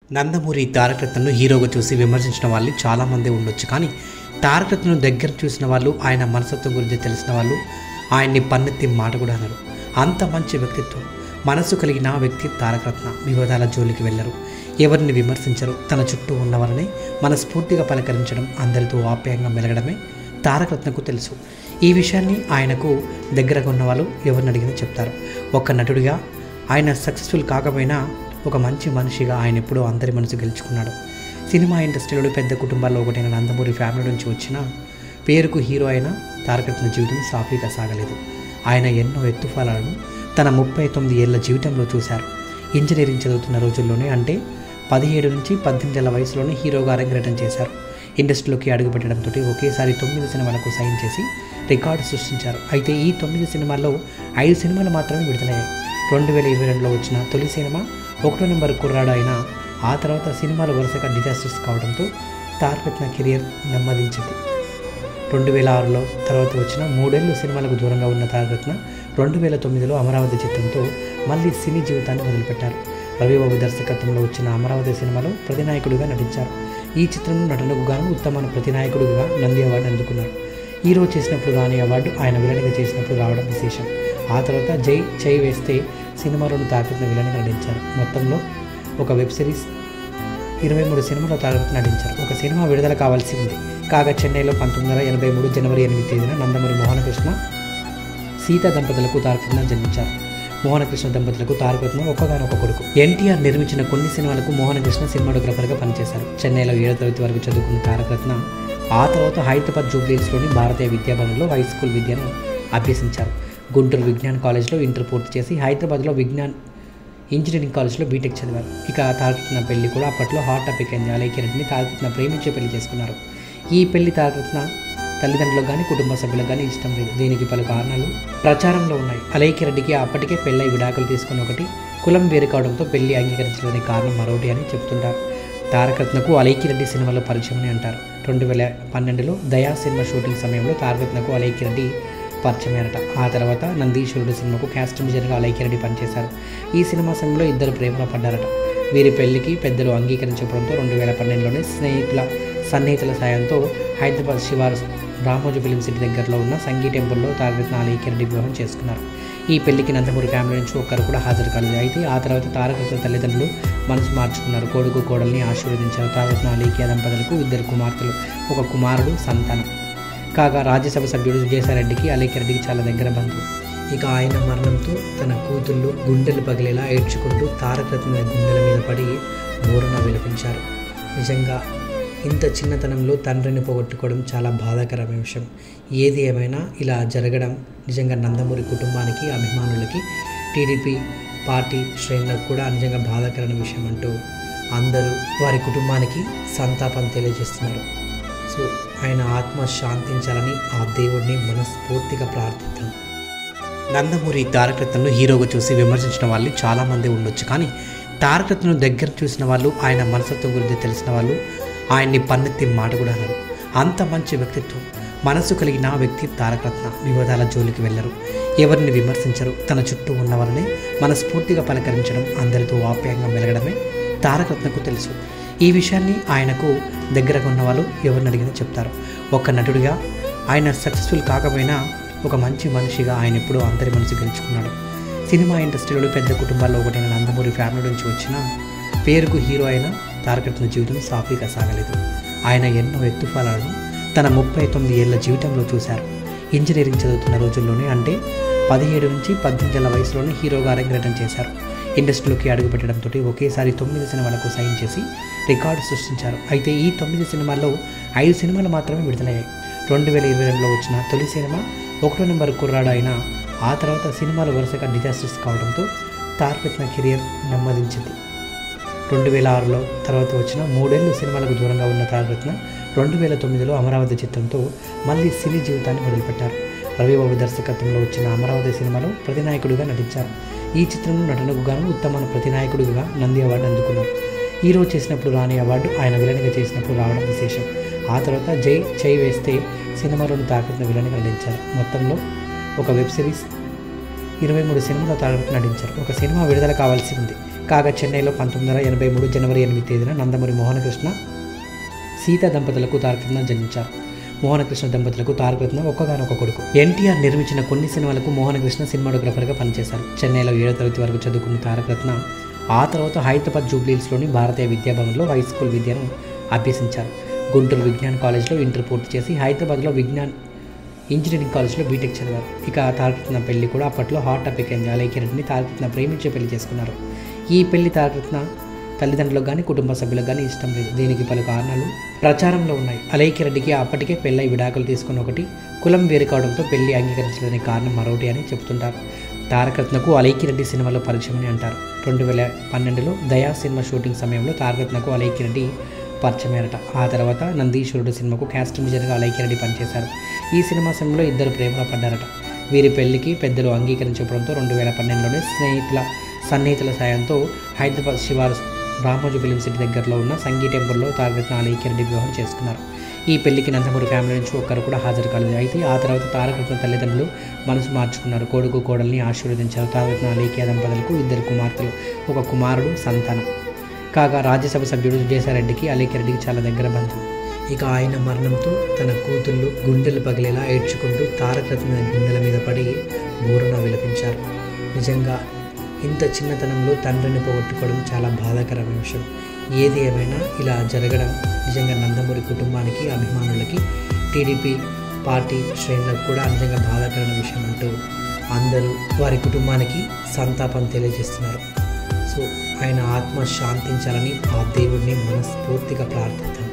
నందమూరి తారక రత్నను హీరోగా చూసి విమర్శించిన వాళ్ళు చాలామంది ఉండొచ్చు కానీ తారక రత్నను దగ్గర చూసిన వాళ్ళు ఆయన మనస్తత్వం గురించి తెలిసిన వాళ్ళు ఆయన్ని పన్నెత్తి మాట కూడా అన్నారు అంత మంచి వ్యక్తిత్వం మనసు కలిగిన వ్యక్తి తారక రత్న వివాదాల జోలికి వెళ్ళరు ఎవరిని విమర్శించరు తన చుట్టూ ఉన్నవారిని మనస్ఫూర్తిగా పలకరించడం అందరితో ఆప్యాయంగా మెలగడమే తారక రత్నకు తెలుసు ఈ విషయాన్ని ఆయనకు దగ్గరగా ఉన్న వాళ్ళు ఎవరిని అడిగినా చెప్తారు ఒక నటుడిగా ఆయన సక్సెస్ఫుల్ కాకపోయినా ఒక మంచి మనిషిగా ఆయన ఎప్పుడూ అందరి మనసు గెలుచుకున్నాడు సినిమా ఇండస్ట్రీలో పెద్ద కుటుంబాల్లో ఒకటైన నందమూరి ఫ్యామిలీ నుంచి వచ్చిన పేరుకు హీరో అయిన తారకరత్న జీవితం సాఫీగా సాగలేదు ఆయన ఎన్నో ఎత్తుఫలాలను తన ముప్పై తొమ్మిది ఏళ్ల జీవితంలో చూశారు ఇంజనీరింగ్ చదువుతున్న రోజుల్లోనే అంటే పదిహేడు నుంచి పద్దెనిమిది ఏళ్ల వయసులోనే హీరోగా అరంగేటం చేశారు ఇండస్ట్రీలోకి అడుగుపెట్టడంతో ఒకేసారి తొమ్మిది సినిమాలకు సైన్ చేసి రికార్డు సృష్టించారు అయితే ఈ తొమ్మిది సినిమాల్లో ఐదు సినిమాలు మాత్రమే విడుదలయ్యాయి రెండు వేల ఇరవై రెండులో వచ్చిన తొలి సినిమా ఒకటో నెంబర్ కుర్రాడు అయిన ఆ తర్వాత సినిమాలు వరుసగా డిజాస్టర్స్ కావడంతో తారకరత్న కెరియర్ నెమ్మదించింది రెండు వేల ఆరులో తర్వాత వచ్చిన మూడేళ్ళు సినిమాలకు దూరంగా ఉన్న తారకరత్న రెండు వేల తొమ్మిదిలో అమరావతి చిత్రంతో మళ్ళీ సినీ జీవితాన్ని మొదలుపెట్టారు రవిబాబు దర్శకత్వంలో వచ్చిన అమరావతి సినిమాలో ప్రతినాయకుడిగా నటించారు ఈ చిత్రంలో నటనకు గాను ఉత్తమ ప్రతినాయకుడిగా నంది అవార్డు అందుకున్నారు హీరో చేసినప్పుడు రాని అవార్డు ఆయన విలన్గా చేసినప్పుడు రావడం విశేషం ఆ తర్వాత జై చై వేస్తే సినిమాలోని తారకరత్న విలన్గా నటించారు మొత్తంలో ఒక వెబ్ సిరీస్ ఇరవై మూడు సినిమాలో తారకరత్న నటించారు ఒక సినిమా విడుదల కావాల్సి ఉంది కాగా చెన్నైలో పంతొమ్మిది వందల ఎనభై మూడు జనవరి ఎనిమిది తేదీన నందమూరి మోహనకృష్ణ సీత దంపతులకు తారకరత్న జన్మించారు మోహనకృష్ణ దంపతులకు తారకరత్న ఒక్కగానొక కొడుకు ఎన్టీఆర్ నిర్మించిన కొన్ని సినిమాలకు మోహనకృష్ణ సినిమాటోగ్రఫర్గా పనిచేశారు చెన్నైలో ఏడో తరగతి వరకు చదువుకున్న తారకరత్న ఆ తర్వాత హైదరాబాద్ జూబ్లీస్లోని భారతీయ విద్యాభవన్లో హై స్కూల్ విద్యను అభ్యసించారు గుంటూరు విజ్ఞాన్ కాలేజ్లో ఇంటర్ పూర్తి చేసి హైదరాబాద్లో విజ్ఞాన్ ఇంజనీరింగ్ కాలేజ్లో బీటెక్ చదివారు ఇక తారకరత్న పెళ్లి కూడా అప్పట్లో హాట్ టాపిక్ అయింది అలైకి రెడ్డిని తారకరత్న ప్రేమించే పెళ్లి చేసుకున్నారు ఈ పెళ్లి తారకరత్న తల్లిదండ్రులకు కానీ కుటుంబ సభ్యులకు కానీ ఇష్టం లేదు దీనికి పలు కారణాలు ప్రచారంలో ఉన్నాయి అలైకి రెడ్డికి అప్పటికే పెళ్ళై విడాకులు తీసుకుని ఒకటి కులం వేరు కావడంతో పెళ్లి అంగీకరించడానికి కారణం మరొకటి అని చెప్తుంటారు తారకరత్నకు అలైకి రెడ్డి సినిమాలో పరిచయం అని అంటారు రెండు వేల పన్నెండులో దయా సినిమా షూటింగ్ సమయంలో తారకరత్నకు అలైకి రెడ్డి పరిచయమైనట ఆ తర్వాత నందీశ్వరుడు సినిమాకు క్యాస్ట్ మేజర్గా అలైకి రెడ్డి పనిచేశారు ఈ సినిమా సమయంలో ఇద్దరు ప్రేమలో పడ్డారట వీరి పెళ్లికి పెద్దలు అంగీకరించడంతో రెండు వేల పన్నెండులోనే స్నేహితుల సన్నిహితుల సాయంతో హైదరాబాద్ శివారు రామోజీ ఫిలిం సిటీ దగ్గరలో ఉన్న సంగీ టెంపుల్లో తారకరత్న అలైకి రెడ్డి వివాహం చేసుకున్నారు ఈ పెళ్లికి నందమూరి ఫ్యామిలీ నుంచి ఒక్కరు కూడా హాజరు కాలేదు అయితే ఆ తర్వాత తారకరత్న తల్లిదండ్రులు మనసు మార్చుకున్నారు కొడుకు కోడల్ని ఆశీర్వదించారు తారకరత్న అలీకియా దంపతులకు ఇద్దరు కుమార్తెలు ఒక కుమారుడు సంతానం కాగా రాజ్యసభ సభ్యుడు విజయసాయిరెడ్డికి అలీకిరెడ్డికి చాలా దగ్గర బంధువు ఇక ఆయన మరణంతో తన కూతుళ్ళు గుండెలు పగిలేలా ఏడ్చుకుంటూ తారకరత్న గుండెల మీద పడి బోరన విలపించారు నిజంగా ఇంత చిన్నతనంలో తండ్రిని పోగొట్టుకోవడం చాలా బాధాకరమైన విషయం ఏది ఏమైనా ఇలా జరగడం నిజంగా నందమూరి కుటుంబానికి అభిమానులకి టీడీపీ పార్టీ శ్రేణులకు కూడా నిజంగా బాధాకరమైన విషయం అంటూ అందరూ వారి కుటుంబానికి సంతాపం తెలియజేస్తున్నారు సో ఆయన ఆత్మ శాంతించాలని ఆ దేవుడిని మనస్ఫూర్తిగా ప్రార్థిద్దాం నందమూరి తారకరత్నను హీరోగా చూసి విమర్శించిన వాళ్ళు చాలామంది ఉండొచ్చు కానీ తారకరత్నను దగ్గర చూసిన వాళ్ళు ఆయన మనస్తత్వం గురించి తెలిసిన వాళ్ళు ఆయన్ని పన్నెత్తి మాట కూడా అన్నారు అంత మంచి వ్యక్తిత్వం మనసు కలిగిన వ్యక్తి తారకరత్న వివాదాల జోలికి వెళ్ళరు ఎవరిని విమర్శించరు తన చుట్టూ ఉన్నవారిని మనస్ఫూర్తిగా పలకరించడం అందరితో ఆప్యాయంగా మెలగడమే తారకరత్నకు తెలుసు ఈ విషయాన్ని ఆయనకు దగ్గరగా ఉన్న వాళ్ళు ఎవరిని అడిగినా చెప్తారు ఒక నటుడిగా ఆయన సక్సెస్ఫుల్ కాకపోయినా ఒక మంచి మనిషిగా ఆయన ఎప్పుడూ అందరి మనసు గెలుచుకున్నాడు సినిమా ఇండస్ట్రీలో పెద్ద కుటుంబాల్లో ఒకటైన నందమూరి ఫ్యామిలీ నుంచి వచ్చిన పేరుకు హీరో అయిన తారకరత్న జీవితం సాఫీగా సాగలేదు ఆయన ఎన్నో ఎత్తుఫలాలను తన ముప్పై తొమ్మిది ఏళ్ల జీవితంలో చూశారు ఇంజనీరింగ్ చదువుతున్న రోజుల్లోనే అంటే పదిహేడు నుంచి పద్దెనిమిది ఏళ్ల వయసులోనే హీరోగా అరంగేటం చేశారు ఇండస్ట్రీలోకి అడుగుపెట్టడంతో ఒకేసారి తొమ్మిది సినిమాలకు సైన్ చేసి రికార్డు సృష్టించారు అయితే ఈ తొమ్మిది సినిమాల్లో ఐదు సినిమాలు మాత్రమే విడుదలయ్యాయి రెండు వేల ఇరవై రెండులో వచ్చిన తొలి సినిమా ఒకటో నెంబర్ కుర్రాడు అయిన ఆ తర్వాత సినిమాలు వరుసగా డిజాస్టర్స్ కావడంతో తారకరత్న కెరియర్ నెమ్మదించింది రెండు వేల ఆరులో తర్వాత వచ్చిన మూడేళ్ళు సినిమాలకు దూరంగా ఉన్న తారకరత్న రెండు వేల తొమ్మిదిలో అమరావతి చిత్రంతో మళ్ళీ సినీ జీవితాన్ని మొదలుపెట్టారు రవిబాబు దర్శకత్వంలో వచ్చిన అమరావతి సినిమాలో ప్రతినాయకుడిగా నటించారు ఈ చిత్రంలో నటనకు గాను ఉత్తమ ప్రతినాయకుడిగా నంది అవార్డు అందుకున్నారు హీరో చేసినప్పుడు రాని అవార్డు ఆయన విలన్గా చేసినప్పుడు రావడం విశేషం ఆ తర్వాత జై చై వేస్తే సినిమాలోని తారకరత్న విలన్గా నటించారు మొత్తంలో ఒక వెబ్ సిరీస్ ఇరవై మూడు సినిమాలో తారకరత్న నటించారు ఒక సినిమా విడుదల కావాల్సి ఉంది కాగా చెన్నైలో పంతొమ్మిది వందల ఎనభై మూడు జనవరి ఎనిమిది తేదీన నందమూరి మోహనకృష్ణ సీత దంపతులకు తారకరత్న జన్మించారు మోహనకృష్ణ దంపతులకు తారకరత్న ఒక్కగానొక కొడుకు ఎన్టీఆర్ నిర్మించిన కొన్ని సినిమాలకు మోహనకృష్ణ సినిమాటోగ్రఫర్గా పనిచేశారు చెన్నైలో ఏడో తరగతి వరకు చదువుకున్న తారకరత్న ఆ తర్వాత హైదరాబాద్ జూబ్లీహిల్స్లోని భారతీయ విద్యాభవన్లో హై స్కూల్ విద్యను అభ్యసించారు గుంటూరు విజ్ఞాన్ కాలేజ్లో ఇంటర్ పూర్తి చేసి హైదరాబాద్లో విజ్ఞాన్ ఇంజనీరింగ్ కాలేజ్లో బీటెక్ చదివారు ఇక తారకరత్న పెళ్లి కూడా అప్పట్లో హాట్ టాపిక్ అయింది అలైకి రెడ్డిని తారకరత్న ప్రేమించే పెళ్లి చేసుకున్నారు ఈ పెళ్లి తారకరత్న తల్లిదండ్రులకు కానీ కుటుంబ సభ్యులకు కానీ ఇష్టం లేదు దీనికి పలు కారణాలు ప్రచారంలో ఉన్నాయి అలైకి రెడ్డికి అప్పటికే పెళ్ళై విడాకులు తీసుకుని ఒకటి కులం వేరు కావడంతో పెళ్లి అంగీకరించలేని కారణం మరొకటి అని చెబుతుంటారు తారకరత్నకు అలైకి రెడ్డి సినిమాలో పరిచయం అని అంటారు రెండు వేల పన్నెండులో దయా సినిమా షూటింగ్ సమయంలో తారకరత్నకు అలైకి రెడ్డి పరిచయమేరట ఆ తర్వాత నందీశ్వరుడు సినిమాకు క్యాస్ట్ డిజైన్గా అలైకి రెడ్డి పనిచేశారు ఈ సినిమా సమయంలో ఇద్దరు ప్రేమలో పడ్డారట వీరి పెళ్లికి పెద్దలు అంగీకరించడంతో రెండు వేల పన్నెండులోనే స్నేహితుల సన్నిహితుల సాయంతో హైదరాబాద్ శివారు రామోజీ ఫిలిం సిటీ దగ్గరలో ఉన్న సంగీ టెంపుల్లో తారకరత్న అలైకి రెడ్డి వివాహం చేసుకున్నారు ఈ పెళ్లికి నందమూరి ఫ్యామిలీ నుంచి ఒక్కరు కూడా హాజరు కాలేదు అయితే ఆ తర్వాత తారకరత్న తల్లిదండ్రులు మనసు మార్చుకున్నారు కొడుకు కోడల్ని ఆశీర్వదించారు తారకరత్న అలీకియా దంపతులకు ఇద్దరు కుమార్తెలు ఒక కుమారుడు సంతానం కాగా రాజ్యసభ సభ్యుడు విజయసాయిరెడ్డికి అలీకిరెడ్డికి చాలా దగ్గర బంధువు ఇక ఆయన మరణంతో తన కూతుళ్ళు గుండెలు పగిలేలా ఏడ్చుకుంటూ తారకరత్న గుండెల మీద పడి ఊరన విలపించారు నిజంగా ఇంత చిన్నతనంలో తండ్రిని పోగొట్టుకోవడం చాలా బాధాకరమైన విషయం ఏది ఏమైనా ఇలా జరగడం నిజంగా నందమూరి కుటుంబానికి అభిమానులకి టీడీపీ పార్టీ శ్రేణులకు కూడా నిజంగా బాధాకరమైన విషయం అంటూ అందరూ వారి కుటుంబానికి సంతాపం తెలియజేస్తున్నారు సో ఆయన ఆత్మ శాంతించాలని ఆ దేవుడిని మనస్ఫూర్తిగా ప్రార్థిద్దాం